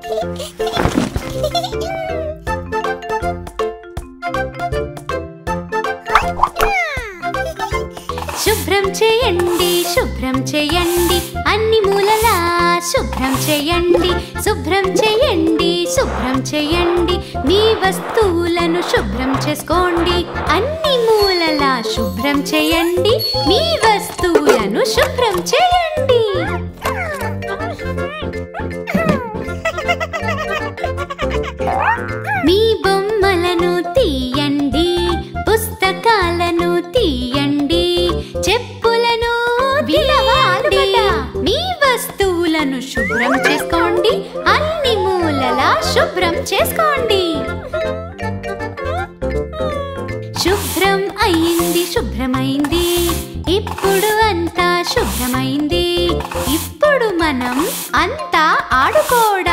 శుభ్రం చేయండి శుభ్రం చేయండి అన్ని మూలలా శుభ్రం చేయండి శుభ్రం చేయండి శుభ్రం చేయండి మీ వస్తువులను శుభ్రం చేసుకోండి అన్ని మూలలా శుభ్రం చేయండి మీ వస్తువులను శుభ్రం చేయండి మీ బొమ్మలను తీయండి పుస్తకాలను తీయండి చెప్పులను తీయండి మీ వస్తువులను శుభ్రం చేసుకోండి అన్ని మూలలా శుభ్రం చేసుకోండి శుభ్రం అయింది శుభ్రమైంది ఇప్పుడు అంతా శుభ్రమైంది ఇప్పుడు మనం అంతా ఆడుకోవడానికి